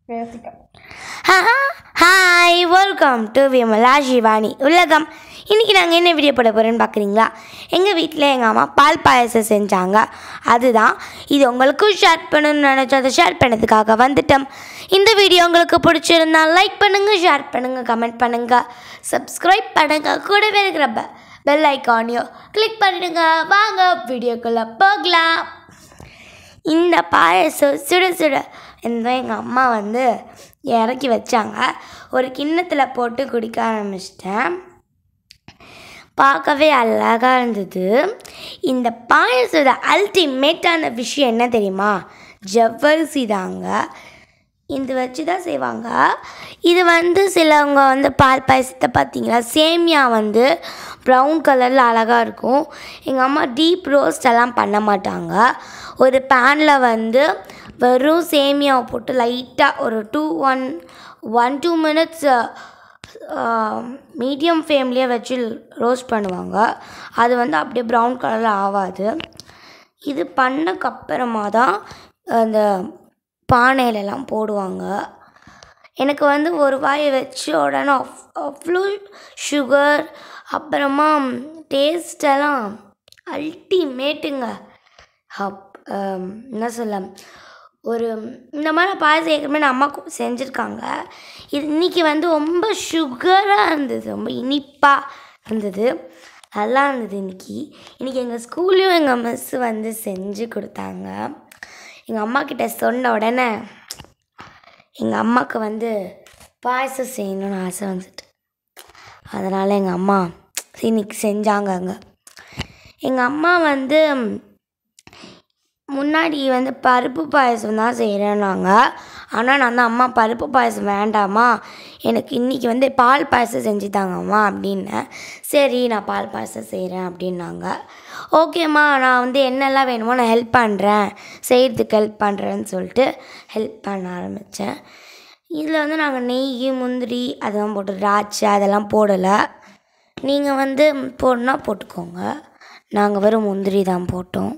hi welcome to Vimala Shivani உலகம் இன்றைக்கி நாங்கள் என்ன வீடியோ போட போகிறோன்னு பார்க்குறீங்களா எங்கள் வீட்டில் எங்கள் அம்மா பால் பாயசம் செஞ்சாங்க அதுதான் இது உங்களுக்கும் ஷேர் பண்ணணும்னு நினச்சோம் அதை ஷேர் பண்ணதுக்காக வந்துட்டோம் இந்த வீடியோ உங்களுக்கு பிடிச்சிருந்தா லைக் பண்ணுங்கள் ஷேர் பண்ணுங்கள் கமெண்ட் பண்ணுங்கள் சப்ஸ்கிரைப் பண்ணுங்கள் கூடவே இருக்கிற பெல் ஐக்கானையும் கிளிக் பண்ணிடுங்க வாங்க வீடியோக்குள்ளே போகலாம் இந்த பாயசம் சுட சுட இந்த எங்கள் அம்மா வந்து இறக்கி வச்சாங்க ஒரு கிண்ணத்தில் போட்டு குடிக்க ஆரம்பிச்சிட்டேன் பார்க்கவே அழகாக இருந்தது இந்த பாயசோட அல்டிமேட்டான விஷயம் என்ன தெரியுமா ஜவ்வரிசி தாங்க இது வச்சு தான் செய்வாங்க இது வந்து சிலவங்க வந்து பால் பாயசத்தை பார்த்தீங்களா சேமியா வந்து ப்ரௌன் கலரில் அழகாக இருக்கும் எங்கள் அம்மா டீப் ரோஸ்ட் எல்லாம் பண்ண மாட்டாங்க ஒரு பேனில் வந்து வெறும் சேமியாவை போட்டு லைட்டாக ஒரு two one one two minutes medium ஃப்ளேம்லேயே வச்சு ரோஸ்ட் பண்ணுவாங்க அது வந்து அப்படியே ப்ரௌன் கலரில் ஆகாது இது பண்ணக்கப்புறமா தான் அந்த பானையிலலாம் போடுவாங்க எனக்கு வந்து ஒரு வாயை வச்ச உடனே அவ் அவ்வளோ சுகர் அப்புறமா டேஸ்டெல்லாம் அல்டிமேட்டுங்க அப் ஆம், என்ன சொல்ல ஒரு இந்த மாதிரி பாயசம் ஏற்கனவே நான் அம்மா கு- செஞ்சுருக்காங்க இது இன்றைக்கி வந்து ரொம்ப சுகராக இருந்தது ரொம்ப இனிப்பாக இருந்தது நல்லா இருந்தது இன்றைக்கி இன்றைக்கி எங்கள் ஸ்கூல்லையும் எங்கள் மிஸ் வந்து செஞ்சு கொடுத்தாங்க எங்கள் அம்மா கிட்ட சொன்ன உடனே எங்கள் அம்மாவுக்கு வந்து பாயசம் செய்யணும்னு ஆசை வந்துட்டு அதனால் எங்கள் அம்மா இன்னைக்கு செஞ்சாங்கங்க எங்கள் அம்மா வந்து முன்னாடி வந்து பருப்பு பாயசம் தான் செய்கிறேன்னாங்க ஆனால் நான் தான் அம்மா பருப்பு பாயசம் வேண்டாமா எனக்கு இன்றைக்கி வந்து பால் பாயசம் செஞ்சு தாங்கம்மா அப்படின்னேன் சரி நான் பால் பாயசம் செய்கிறேன் அப்படின்னாங்க ஓகேம்மா நான் வந்து என்னெல்லாம் வேணுமோ நான் ஹெல்ப் பண்ணுறேன் செய்கிறதுக்கு ஹெல்ப் பண்ணுறேன்னு சொல்லிட்டு ஹெல்ப் பண்ண ஆரம்பித்தேன் இதில் வந்து நாங்கள் நெய் முந்திரி அதெல்லாம் போட்டு திராட்சை அதெல்லாம் போடலை நீங்கள் வந்து போடணுன்னா போட்டுக்கோங்க நாங்கள் வெறும் முந்திரி தான் போட்டோம்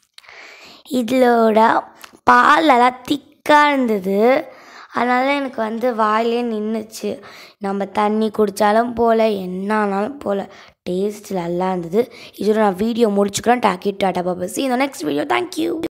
இதோட பாலெல்லாம் திக்காக இருந்தது அதனால் எனக்கு வந்து வாயிலே நின்றுச்சு நம்ம தண்ணி குடித்தாலும் போல் என்ன ஆனாலும் போல் டேஸ்ட் நல்லா இருந்தது இதோட நான் வீடியோ முடிச்சுக்கிறேன் டாக்கி டாட்டா பாபா சி இந்த நெக்ஸ்ட் வீடியோ தேங்க்யூ